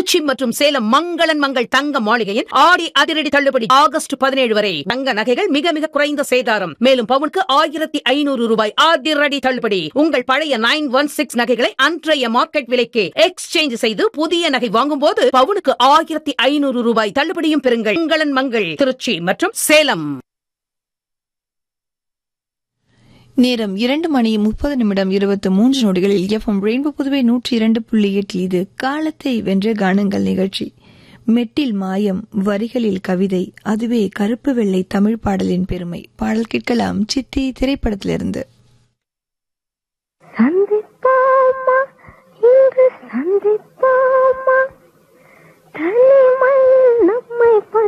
திருச்சி மற்றும் சேலம் மங்களன் மங்கள் தங்க மாளிகையின் ஆடி அதிரடி தள்ளுபடி ஆகஸ்ட் பதினேழு வரை தங்க நகைகள் மிக மிக குறைந்த சேதாரம் மேலும் பவுனுக்கு ஆயிரத்தி ஐநூறு ரூபாய் அதிரடி தள்ளுபடி உங்கள் பழைய நைன் ஒன் சிக்ஸ் நகைகளை அன்றைய மார்க்கெட் விலைக்கு எக்ஸ்சேஞ்ச் செய்து புதிய நகை வாங்கும் போது பவுனுக்கு ஆயிரத்தி ஐநூறு ரூபாய் தள்ளுபடியும் பெறுங்கள் மங்களன் மங்கள் திருச்சி மற்றும் சேலம் நேரம் இரண்டு மணி முப்பது நிமிடம் இருபத்தி மூன்று நொடிகளில் எஃப்எம் ரெயின்போ புதுவை நூற்றி இரண்டு புள்ளி எட்டில் இது காலத்தை வென்ற கானங்கள் நிகழ்ச்சி மெட்டில் மாயம் வரிகளில் கவிதை அதுவே கருப்பு வெள்ளை தமிழ் பாடலின் பெருமை பாடல் கேட்கலாம் சித்தி திரைப்படத்திலிருந்து சந்திப்போமா இன்று சந்திப்போமா தனிமையில் நம்மை